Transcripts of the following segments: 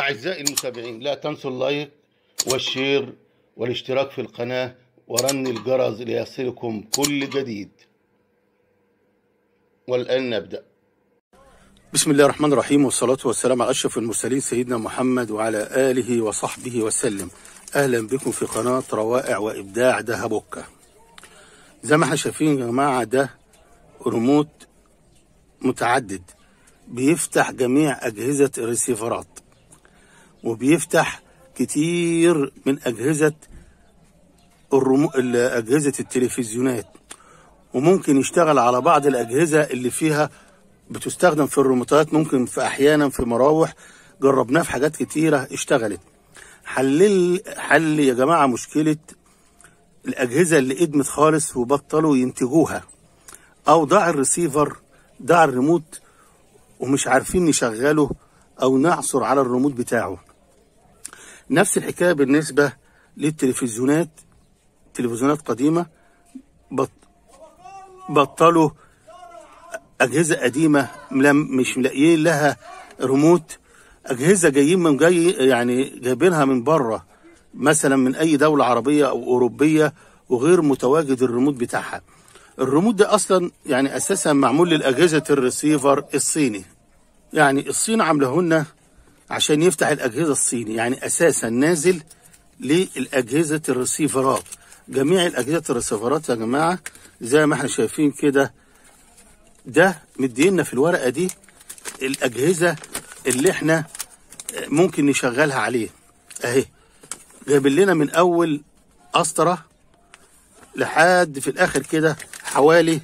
أعزائي المتابعين لا تنسوا اللايك والشير والاشتراك في القناة ورن الجرس ليصلكم كل جديد والآن نبدأ بسم الله الرحمن الرحيم والصلاة والسلام على أشرف المرسلين سيدنا محمد وعلى آله وصحبه وسلم أهلا بكم في قناة روائع وإبداع دهبوكة زي ما احنا شايفين يا جماعة ده ريموت متعدد بيفتح جميع أجهزة الريسيفرات وبيفتح كتير من أجهزة الرمو... أجهزة التلفزيونات وممكن يشتغل على بعض الأجهزة اللي فيها بتستخدم في الريموتات ممكن في أحيانا في مراوح جربناه في حاجات كتيرة اشتغلت حلل حل يا جماعة مشكلة الأجهزة اللي ادمت خالص وبطلوا ينتجوها أو ضاع الريسيفر ضاع الريموت ومش عارفين نشغله أو نعثر على الريموت بتاعه نفس الحكاية بالنسبة للتلفزيونات تلفزيونات قديمة بط بطلوا أجهزة قديمة ملم مش ملاقيين لها ريموت أجهزة جايين من جاي يعني جايبينها من بره مثلا من أي دولة عربية أو أوروبية وغير متواجد الريموت بتاعها الريموت ده أصلا يعني أساسا معمول للأجهزة الريسيفر الصيني يعني الصين عامله لنا عشان يفتح الأجهزة الصيني يعني أساسا نازل للأجهزة الريسيفرات جميع الأجهزة الريسيفرات يا جماعة زي ما احنا شايفين كده ده مدينا في الورقة دي الأجهزة اللي احنا ممكن نشغلها عليه اهي جايب لنا من أول أسطرة لحد في الآخر كده حوالي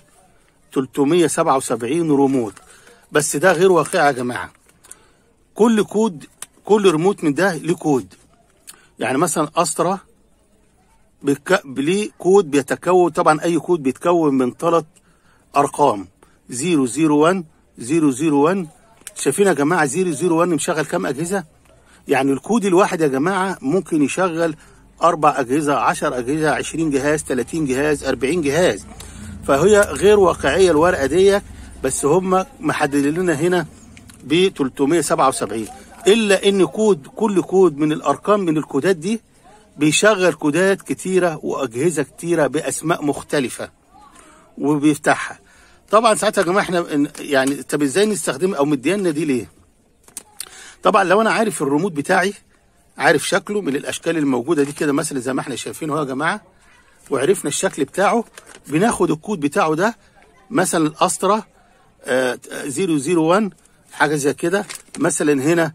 377 ريموت بس ده غير واقعي يا جماعة كل كود كل ريموت من ده ليه كود يعني مثلا أسطرة بك... ليه كود بيتكون طبعا أي كود بيتكون من ثلاث أرقام 001 001 شايفين يا جماعة 001 مشغل كام أجهزة؟ يعني الكود الواحد يا جماعة ممكن يشغل أربع أجهزة 10 أجهزة 20 جهاز 30 جهاز 40 جهاز فهي غير واقعية الورقة دي بس هم محددين لنا هنا ب 377 إلا إن كود كل كود من الأرقام من الكودات دي بيشغل كودات كتيرة وأجهزة كتيرة بأسماء مختلفة وبيفتحها طبعا ساعتها يا جماعة احنا يعني طب ازاي نستخدم أو مديانا دي ليه؟ طبعا لو أنا عارف الريموت بتاعي عارف شكله من الاشكال الموجوده دي كده مثلا زي ما احنا شايفينه يا جماعه وعرفنا الشكل بتاعه بناخد الكود بتاعه ده مثلا الاسطره آه 001 حاجه زي كده مثلا هنا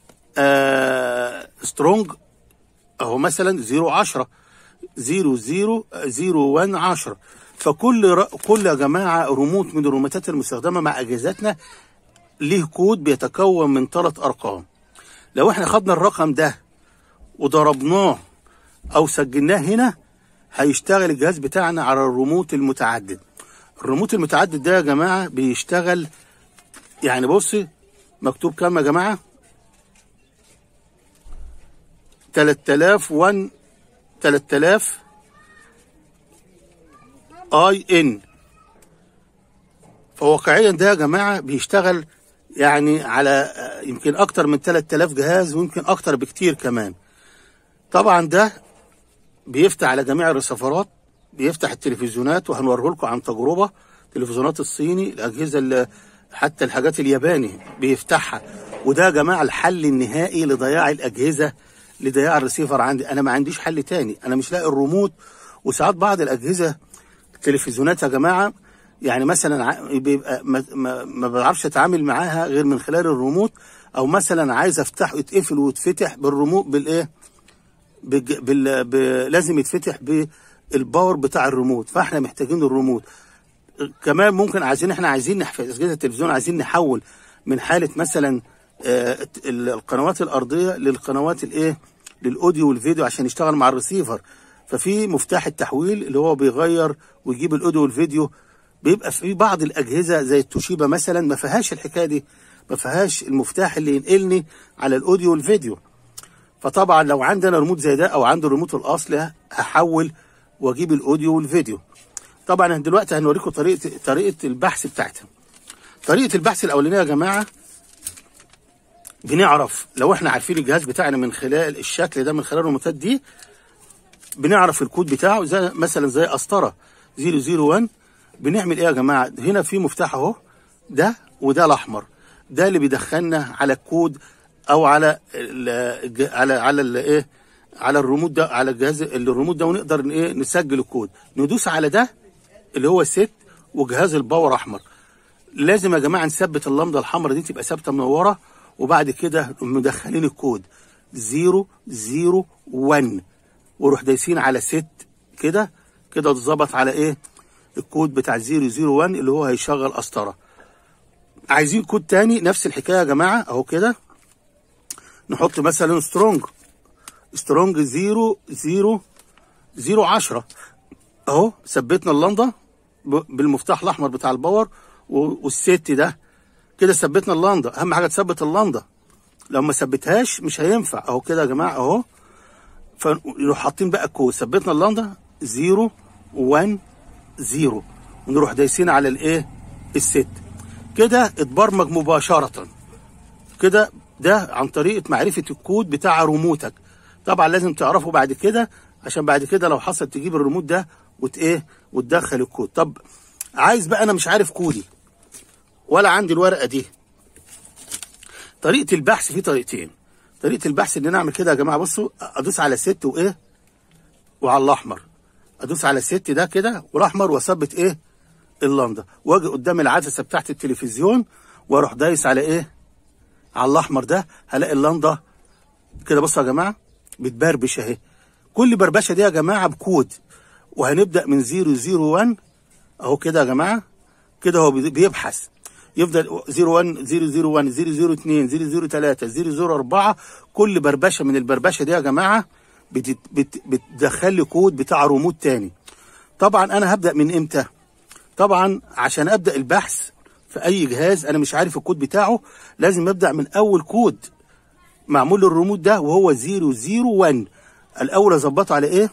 آه سترونج اهو مثلا 010 00 01 10 فكل ر... كل يا جماعه ريموت من الريموتات المستخدمه مع اجهزتنا ليه كود بيتكون من ثلاث ارقام لو احنا خدنا الرقم ده وضربناه او سجلناه هنا هيشتغل الجهاز بتاعنا على الريموت المتعدد الريموت المتعدد ده يا جماعه بيشتغل يعني بص مكتوب كام يا جماعه 3000 1 3000 اي ان فواقعيا ده يا جماعه بيشتغل يعني على يمكن اكتر من 3000 جهاز ويمكن اكتر بكتير كمان طبعا ده بيفتح على جميع الرسفرات بيفتح التلفزيونات وهنوريه لكم عن تجربه تلفزيونات الصيني الاجهزه اللي حتى الحاجات الياباني بيفتحها وده يا جماعه الحل النهائي لضياع الاجهزه لضياع الريسيفر عندي انا ما عنديش حل تاني انا مش لاقي الريموت وساعات بعض الاجهزه التلفزيونات يا جماعه يعني مثلا بيبقى ما, ما, ما بعرفش اتعامل معاها غير من خلال الريموت او مثلا عايز افتحه يتقفل ويتفتح بالريموت بالايه بال... ب... لازم يتفتح بالباور بتاع الريموت فاحنا محتاجين الريموت كمان ممكن عايزين احنا عايزين في اجهزه التلفزيون عايزين نحول من حاله مثلا آه القنوات الارضيه للقنوات الايه للاوديو والفيديو عشان يشتغل مع الريسيفر ففي مفتاح التحويل اللي هو بيغير ويجيب الاوديو والفيديو بيبقى في بعض الاجهزه زي التوشيبا مثلا ما فيهاش الحكايه دي ما فيهاش المفتاح اللي ينقلني على الاوديو والفيديو فطبعا لو عندنا ريموت زي ده او عنده الريموت الاصلي هحول واجيب الاوديو والفيديو طبعا دلوقتي هنوريكم طريقه طريقه البحث بتاعتها طريقه البحث الاولانيه يا جماعه بنعرف لو احنا عارفين الجهاز بتاعنا من خلال الشكل ده من خلال الريموتات دي بنعرف الكود بتاعه زي مثلا زي قسطره 001 بنعمل ايه يا جماعه هنا في مفتاح اهو ده وده الاحمر ده اللي بيدخلنا على الكود او على ال على على الايه على الريموت ده على الجهاز الريموت ده ونقدر ايه نسجل الكود ندوس على ده اللي هو الست وجهاز الباور احمر لازم يا جماعه نثبت اللمضه الحمراء دي تبقى ثابته من ورا وبعد كده مدخلين الكود 001 وروح دايسين على ست كده كده اتظبط على ايه الكود بتاع 001 اللي هو هيشغل قسطره عايزين كود تاني نفس الحكايه يا جماعه اهو كده نحط مثلا سترونج سترونج 0 0 0 10 اهو ثبتنا اللنده بالمفتاح الاحمر بتاع الباور والست ده كده ثبتنا اللنده اهم حاجه تثبت اللنده لو ما ثبتهاش مش هينفع اهو كده يا جماعه اهو فنروح حاطين بقى الكود ثبتنا اللنده 0 1 0 ونروح دايسين على الايه الست كده اتبرمج مباشره كده ده عن طريقه معرفه الكود بتاع ريموتك طبعا لازم تعرفه بعد كده عشان بعد كده لو حصل تجيب الريموت ده وت ايه وتدخل الكود طب عايز بقى انا مش عارف كودي ولا عندي الورقه دي طريقه البحث في طريقتين طريقه البحث ان انا اعمل كده يا جماعه بصوا ادوس على ست وايه وعلى الاحمر ادوس على الست ده كده والاحمر واثبت ايه اللنده واجي قدام العدسه بتاعت التلفزيون واروح دايس على ايه على الاحمر ده هلاقي اللنده كده بصوا يا جماعه بتبربش اهي كل بربشه دي يا جماعه بكود وهنبدا من 001 اهو كده يا جماعه كده هو بيبحث يفضل 01 001 002 003 004 كل بربشه من البربشه دي يا جماعه بت بت بتدخل لي كود بتاع ريموت تاني طبعا انا هبدا من امتى طبعا عشان ابدا البحث في اي جهاز انا مش عارف الكود بتاعه لازم ابدا من اول كود معمول للريموت ده وهو 001 الاول اظبطه على ايه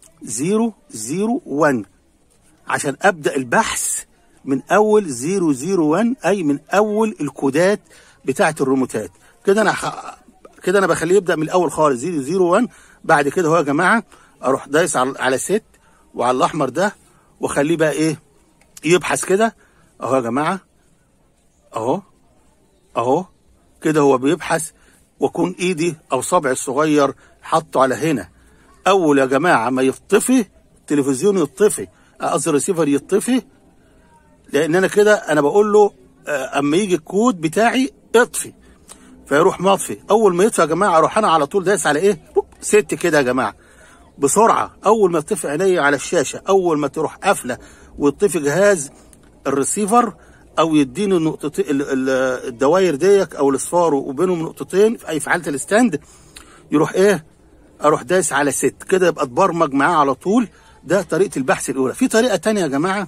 001 عشان ابدا البحث من اول 001 اي من اول الكودات بتاعه الريموتات كده انا ح... كده انا بخليه يبدا من الاول خالص 001 بعد كده هو يا جماعه اروح دايس على على ست وعلى الاحمر ده واخليه بقى ايه يبحث كده اهو يا جماعه اهو اهو كده هو بيبحث واكون ايدي او صبعي الصغير حاطه على هنا اول يا جماعه ما يطفي التلفزيون يطفي قصدي الريسيفر يطفي لان انا كده انا بقول له اما يجي الكود بتاعي اطفي فيروح مطفي اول ما يطفي يا جماعه اروح انا على طول دايس على ايه ست كده يا جماعه بسرعه اول ما تطفي عينيا على الشاشه اول ما تروح قافله ويطفي جهاز الريسيفر او يديني النقطتين الدواير ديك او الاصفار وبينهم نقطتين في اي في حاله الستاند يروح ايه اروح دايس على ست كده يبقى اتبرمج معاه على طول ده طريقه البحث الاولى في طريقه تانية يا جماعه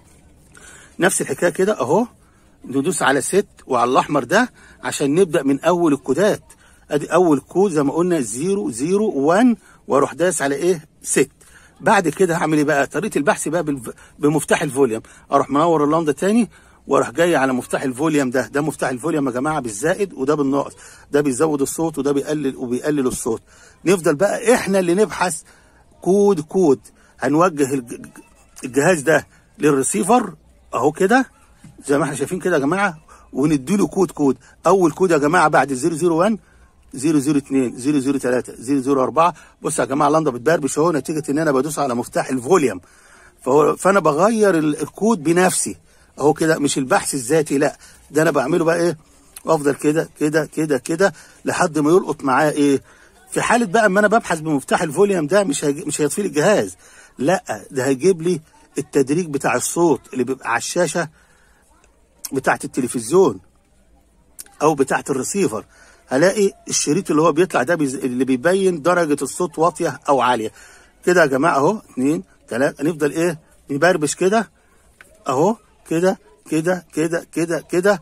نفس الحكايه كده اهو ندوس على ست وعلى الاحمر ده عشان نبدا من اول الكودات ادي اول كود زي ما قلنا 001 واروح دايس على ايه ست بعد كده هعمل ايه بقى طريقه البحث بقى بمفتاح الفوليوم اروح منور اللمضه تاني واروح جاي على مفتاح الفوليوم ده ده مفتاح الفوليوم يا جماعه بالزائد وده بالناقص ده بيزود الصوت وده بيقلل وبيقلل الصوت نفضل بقى احنا اللي نبحث كود كود هنوجه الجهاز ده للريسيفر اهو كده زي ما احنا شايفين كده يا جماعه ونديله كود كود اول كود يا جماعه بعد 001 002 003 004 بص يا جماعه لندا بتبربش اهو نتيجه ان انا بدوس على مفتاح الفوليوم فهو فانا بغير الكود بنفسي اهو كده مش البحث الذاتي لا ده انا بعمله بقى ايه افضل كده كده كده كده لحد ما يلقط معاه ايه في حاله بقى اما انا ببحث بمفتاح الفوليوم ده مش هيجي مش هيطفي لي الجهاز لا ده هيجيب لي التدريج بتاع الصوت اللي بيبقى على الشاشه بتاعه التلفزيون او بتاعه الريسيفر هلاقي الشريط اللي هو بيطلع ده بيز... اللي بيبين درجه الصوت واطيه او عاليه كده يا جماعه اهو اتنين تلاته نفضل ايه نبربش كده اهو كده كده كده كده كده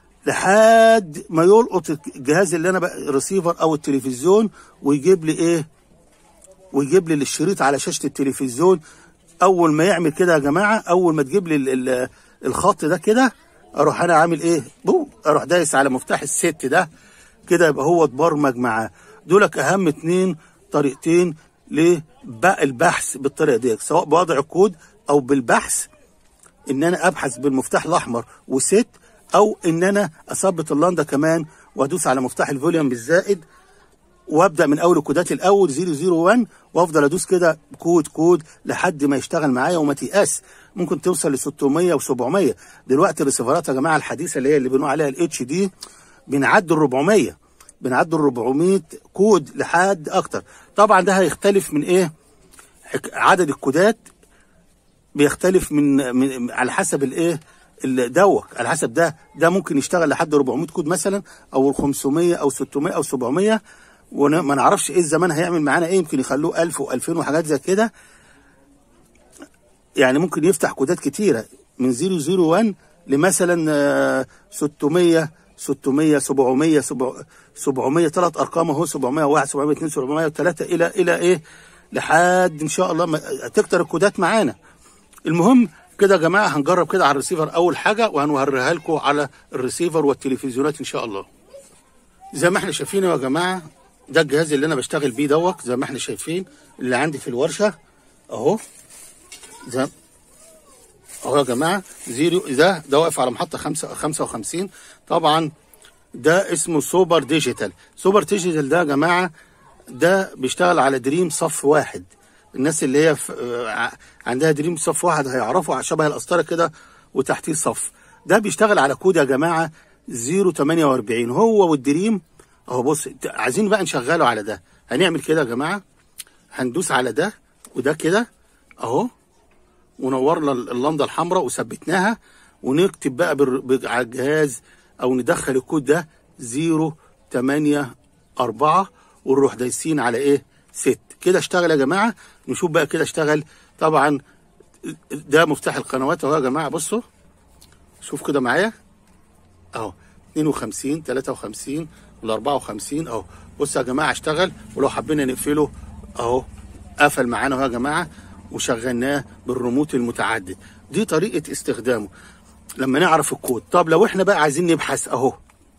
لحد ما يلقط الجهاز اللي انا بقى الريسيفر او التلفزيون ويجيب لي ايه ويجيب لي الشريط على شاشه التلفزيون اول ما يعمل كده يا جماعه اول ما تجيب لي ال ال الخط ده كده اروح انا عامل ايه بو اروح دايس على مفتاح الست ده كده يبقى هو اتبرمج معاه دولك اهم اتنين طريقتين للبحث بالطريقه دي سواء بوضع الكود او بالبحث ان انا ابحث بالمفتاح الاحمر وست او ان انا اثبت اللندا كمان وادوس على مفتاح الفوليوم بالزائد وابدا من اول الكودات الاول 001 وافضل ادوس كده كود كود لحد ما يشتغل معايا وما تيأس ممكن توصل ل 600 و700 دلوقتي الريسيفرات يا جماعه الحديثه اللي هي اللي بنقول عليها الاتش دي بنعدي ال 400 بنعدي ال 400 كود لحد اكتر طبعا ده هيختلف من ايه حك- عدد الكودات بيختلف من, من على حسب الايه ال- دوك على حسب ده ده ممكن يشتغل لحد 400 كود مثلا او 500 او 600 او 700 وما نعرفش ايه الزمان هيعمل معانا ايه يمكن يخلوه 1000 و2000 وحاجات زي كده يعني ممكن يفتح كودات كتيره من 001 لمثلا آه، 600 600 700 700 ثلاث ارقام اهو 701 702 703 الى الى ايه لحد ان شاء الله ما تكتر الكودات معانا المهم كده يا جماعه هنجرب كده على الريسيفر اول حاجه وهنوريها لكم على الريسيفر والتلفزيونات ان شاء الله زي ما احنا شايفين يا جماعه ده الجهاز اللي انا بشتغل بيه دوت زي ما احنا شايفين اللي عندي في الورشه اهو زي اهو يا جماعه زيرو ده ده واقف على محطه خمسة 55 طبعا ده اسمه سوبر ديجيتال سوبر ديجيتال ده يا جماعه ده بيشتغل على دريم صف واحد الناس اللي هي في آه، عندها دريم صف واحد هيعرفوا شبه القسطره كده وتحتيه صف ده بيشتغل على كود يا جماعه 048 هو والدريم اهو بص عايزين بقى نشغله على ده هنعمل كده يا جماعه هندوس على ده وده كده اهو ونورنا اللمضه الحمراء وثبتناها ونكتب بقى بال- بال- على الجهاز او ندخل الكود ده 084 ونروح دايسين على ايه ست كده اشتغل يا جماعه نشوف بقى كده اشتغل طبعا ده مفتاح القنوات اهو يا جماعه بصوا شوف كده معايا اهو 52 53 وال 54 اهو بصوا يا جماعه اشتغل ولو حبينا نقفله اهو قفل معانا اهو يا جماعه وشغلناه بالريموت المتعدد دي طريقه استخدامه لما نعرف الكود طب لو احنا بقى عايزين نبحث اهو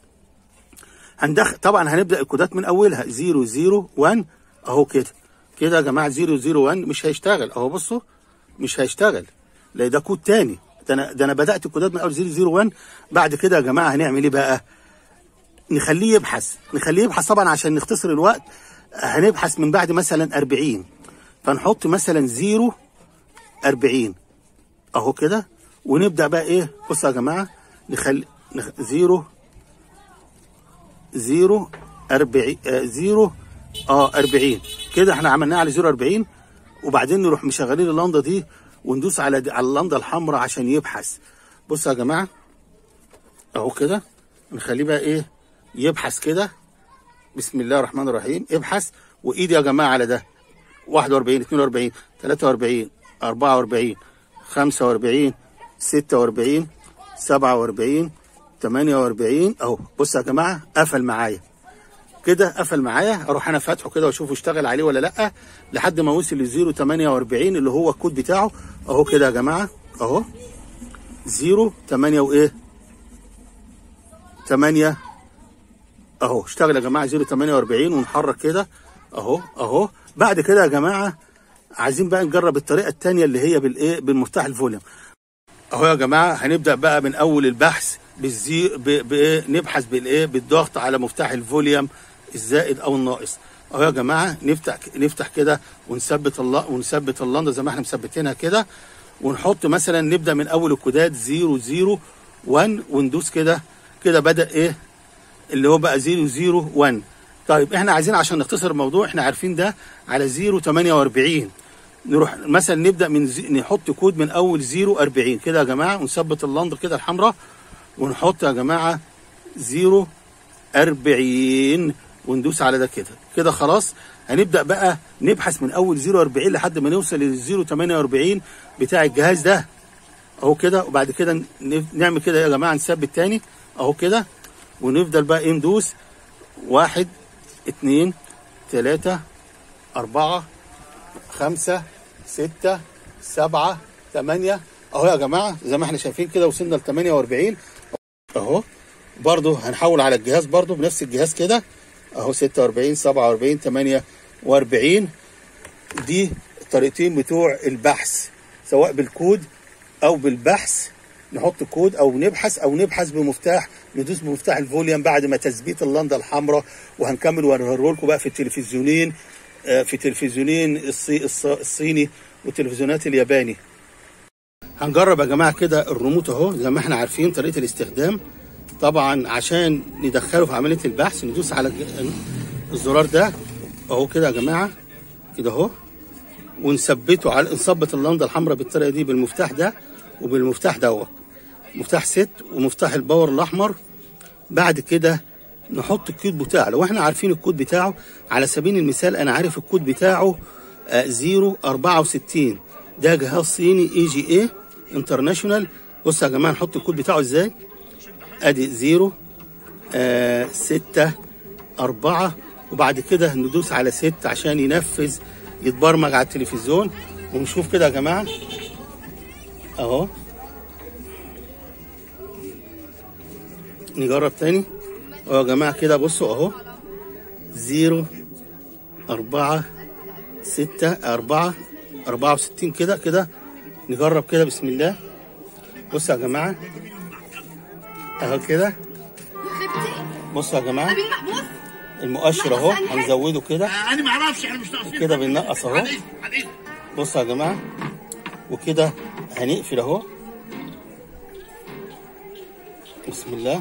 هندخل طبعا هنبدا الكودات من اولها 001 اهو كده كده يا جماعه 001 مش هيشتغل اهو بصوا مش هيشتغل لا ده كود تاني ده انا ده انا بدات الكودات من اول 001 بعد كده يا جماعه هنعمل ايه بقى نخليه يبحث نخليه يبحث طبعا عشان نختصر الوقت هنبحث من بعد مثلا 40 فنحط مثلا 0 40 اهو كده ونبدا بقى ايه بصوا يا جماعه نخلي نخ... 0 0 40 آه 0 اه 40 كده احنا عملناه على 0 40 وبعدين نروح مشغلين اللنده دي وندوس على دي على اللنده الحمراء عشان يبحث بصوا يا جماعه اهو كده نخليه بقى ايه يبحث كده بسم الله الرحمن الرحيم ابحث وايدي يا جماعه على ده 41 42 43 44 45 46 47 48 اهو بص يا جماعه قفل معايا كده قفل معايا اروح انا فاتحه كده واشوفه اشتغل عليه ولا لا لحد ما وصل ل 048 اللي هو الكود بتاعه اهو كده يا جماعه اهو 0 8 وايه 8 اهو اشتغل يا جماعه 048 ونحرك كده اهو اهو بعد كده يا جماعه عايزين بقى نجرب الطريقه الثانيه اللي هي بالايه بالمفتاح الفوليوم اهو يا جماعه هنبدا بقى من اول البحث بالزي ب... بايه نبحث بالايه بالضغط على مفتاح الفوليوم الزائد او الناقص اهو يا جماعه نفتح نفتح كده ونثبت الله ونثبت اللنده زي ما احنا مثبتينها كده ونحط مثلا نبدا من اول الكودات 0 1 وندوس كده كده بدا ايه اللي هو بقى 001 طيب احنا عايزين عشان نختصر الموضوع احنا عارفين ده على 048 نروح مثلا نبدا من زي... نحط كود من اول 040 كده يا جماعه ونثبت اللندر كده الحمراء ونحط يا جماعه 040 وندوس على ده كده كده خلاص هنبدا بقى نبحث من اول 040 لحد ما نوصل لل 048 بتاع الجهاز ده اهو كده وبعد كده نعمل كده يا جماعه نثبت تاني اهو كده ونفضل بقى ايه ندوس واحد اتنين تلاتة أربعة خمسة ستة سبعة تمانية أهو يا جماعة زي ما احنا شايفين كده وصلنا ل 48 أهو برضو هنحول على الجهاز برضو بنفس الجهاز كده اهو 46 47 48 دي الطريقتين بتوع البحث سواء بالكود او بالبحث نحط كود او نبحث او نبحث بمفتاح ندوس بمفتاح الفوليوم بعد ما تثبيت اللنده الحمراء وهنكمل ونوريه لكم بقى في التلفزيونين آه، في تلفزيونين الصي- الص- الصيني والتلفزيونات الياباني هنجرب يا جماعه كده الريموت اهو زي ما احنا عارفين طريقه الاستخدام طبعا عشان ندخله في عمليه البحث ندوس على الج- الزرار ده اهو كده يا جماعه كده اهو ونثبته على نثبت اللنده الحمراء بالطريقه دي بالمفتاح ده وبالمفتاح دوت مفتاح ست ومفتاح الباور الاحمر بعد كده نحط الكود بتاعه لو احنا عارفين الكود بتاعه على سبيل المثال انا عارف الكود بتاعه آه، 064 ده جهاز صيني اي جي اي انترناشونال بصوا يا جماعه نحط الكود بتاعه ازاي ادي 0 آه 6 4 وبعد كده ندوس على 6 عشان ينفذ يتبرمج على التلفزيون ونشوف كده يا جماعه اهو نجرب تاني اهو يا جماعه كده بصوا اهو زيرو أربعة ستة أربعة أربعة وستين كده كده نجرب كده بسم الله بصوا يا جماعة اهو كده بصوا يا جماعة المحبوس المؤشر اهو هنزوده كده انا ما اعرفش احنا مش ناقصين كده بننقص اهو على على إيه؟ بصوا يا جماعة وكده هنقفل اهو بسم الله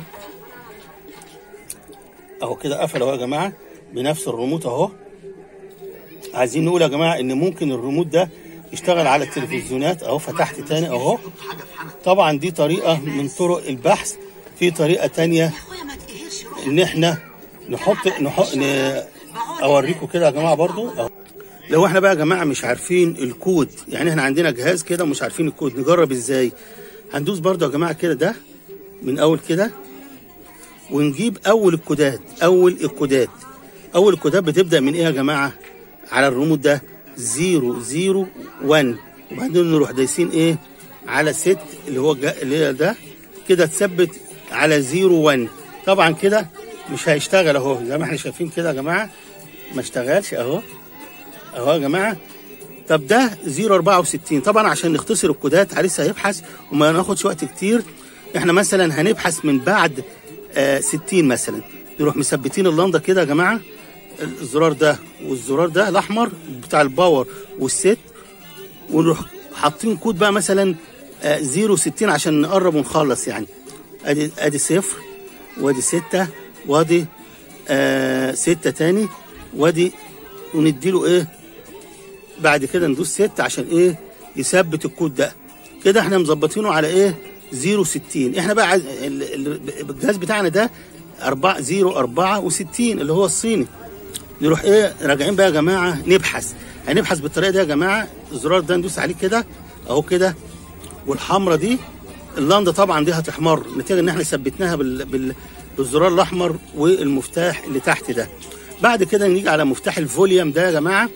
اهو كده قفل اهو يا جماعة بنفس الريموت اهو عايزين نقول يا جماعة ان ممكن الريموت ده يشتغل على التلفزيونات اهو فتحت تاني اهو طبعا دي طريقة من طرق البحث في طريقة تانية اخويا ما تقهرش روحك ان احنا نحط نحط ن... اوريكم كده يا جماعه برضو أهو. لو احنا بقى يا جماعه مش عارفين الكود يعني احنا عندنا جهاز كده ومش عارفين الكود نجرب ازاي هندوس برضو يا جماعه كده ده من اول كده ونجيب اول الكودات اول الكودات اول الكودات بتبدا من ايه يا جماعه على الريموت ده 0 1 وبعدين نروح دايسين ايه على ست اللي هو الج- اللي هي ده كده تثبت على 0 1 طبعا كده مش هيشتغل اهو زي ما احنا شايفين كده يا جماعه ما اشتغلش اهو اهو يا جماعه طب ده 064 طبعا عشان نختصر الكودات لسه هيبحث وما ناخدش وقت كتير احنا مثلا هنبحث من بعد آه 60 مثلا نروح مثبتين اللنده كده يا جماعه الزرار ده والزرار ده الاحمر بتاع الباور والست ونروح حاطين كود بقى مثلا آه 060 عشان نقرب ونخلص يعني ادي ادي صفر وادي ستة وادي آه ستة تاني وادي ونديله ايه بعد كده ندوس ست عشان ايه يثبت الكود ده كده احنا مظبطينه على ايه 060 احنا بقى عايز ال- ال- الجهاز بتاعنا ده 4 064 اللي هو الصيني نروح ايه راجعين بقى يا جماعه نبحث هنبحث بالطريقه دي يا جماعه الزرار ده ندوس عليه كده اهو كده والحمرة دي اللنده طبعا دي هتحمر نتيجه ان احنا ثبتناها بال... بال... بالزرار الاحمر والمفتاح اللي تحت ده بعد كده نيجي على مفتاح الفوليوم ده يا جماعه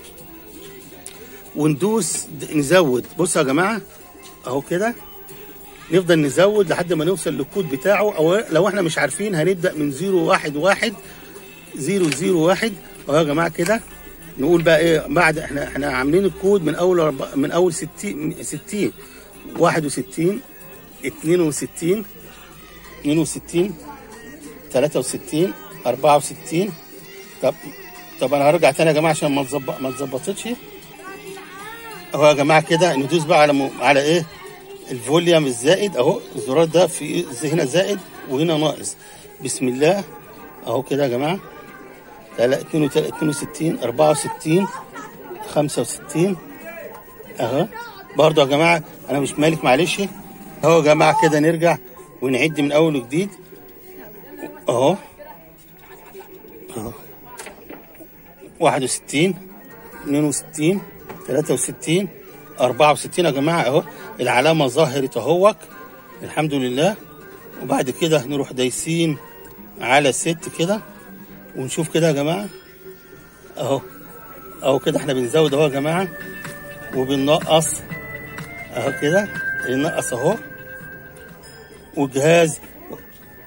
وندوس د- نزود بصوا يا جماعه اهو كده نفضل نزود لحد ما نوصل للكود بتاعه او لو احنا مش عارفين هنبدا من 011 001 اهو يا جماعه كده نقول بقى ايه بعد احنا احنا عاملين الكود من اول أربع- من اول 60 60 61 62 62 63 64 طب طب انا هرجع تاني يا جماعه عشان ما تظبط ما اتظبطتش اهو يا جماعه كده ندوس بقى على م... على ايه الفوليوم الزائد اهو الزرار ده في هنا زائد وهنا ناقص بسم الله اهو كده يا جماعه لا 62 64 65 اهو برضه يا جماعه انا مش مالك معلش اهو يا جماعه كده نرجع ونعد من اول وجديد اهو اهو 61 62 63 64 يا جماعه اهو العلامه ظهرت اهوك الحمد لله وبعد كده نروح دايسين على ست كده ونشوف كده يا جماعه اهو اهو كده احنا بنزود اهو يا جماعه وبننقص اهو كده بننقص اهو والجهاز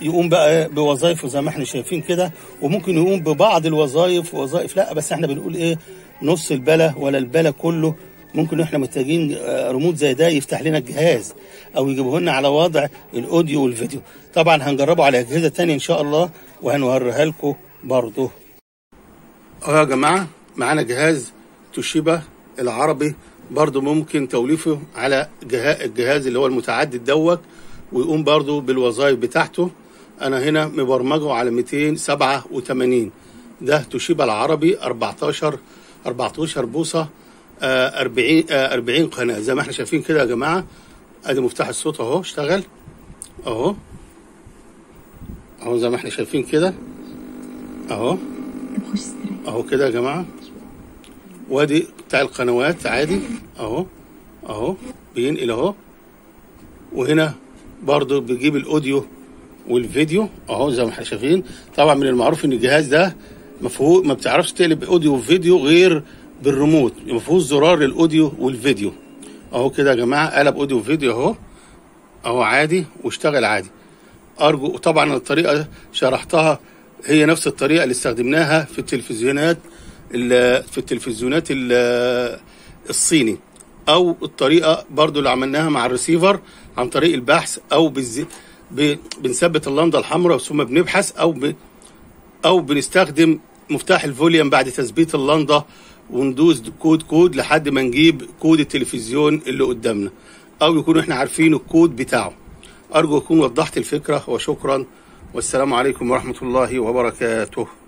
يقوم بقى بوظائفه زي ما احنا شايفين كده وممكن يقوم ببعض الوظائف ووظائف لا بس احنا بنقول ايه نص البلا ولا البلا كله ممكن احنا محتاجين آه، ريموت زي ده يفتح لنا الجهاز او يجيبه لنا على وضع الاوديو والفيديو طبعا هنجربه على اجهزه تانية ان شاء الله وهنوريها لكم برضه اه يا جماعه معانا جهاز توشيبا العربي برضه ممكن توليفه على جها- الجهاز اللي هو المتعدد دوت ويقوم برضه بالوظائف بتاعته انا هنا مبرمجه على 287 ده توشيبا العربي 14 14 بوصه آه، 40 آه، 40 قناه زي ما احنا شايفين كده يا جماعه ادي مفتاح الصوت اهو اشتغل اهو اهو زي ما احنا شايفين كده اهو بخش استريح اهو كده يا جماعه وادي بتاع القنوات عادي اهو اهو بينقل اهو وهنا برضو بيجيب الاوديو والفيديو اهو زي ما احنا شايفين طبعا من المعروف ان الجهاز ده مفهوم ما بتعرفش تقلب اوديو وفيديو غير بالريموت ما فيهوش زرار للاوديو والفيديو اهو كده يا جماعه قلب اوديو وفيديو اهو اهو عادي واشتغل عادي ارجو طبعا الطريقه شرحتها هي نفس الطريقه اللي استخدمناها في التلفزيونات ال- في التلفزيونات ال- الصيني او الطريقه برضو اللي عملناها مع الريسيفر عن طريق البحث او بالز... ب... بنثبت اللمضه الحمراء ثم بنبحث او ب... او بنستخدم مفتاح الفوليوم بعد تثبيت اللمضه وندوس كود كود لحد ما نجيب كود التلفزيون اللي قدامنا او يكون احنا عارفين الكود بتاعه ارجو اكون وضحت الفكره وشكرا والسلام عليكم ورحمه الله وبركاته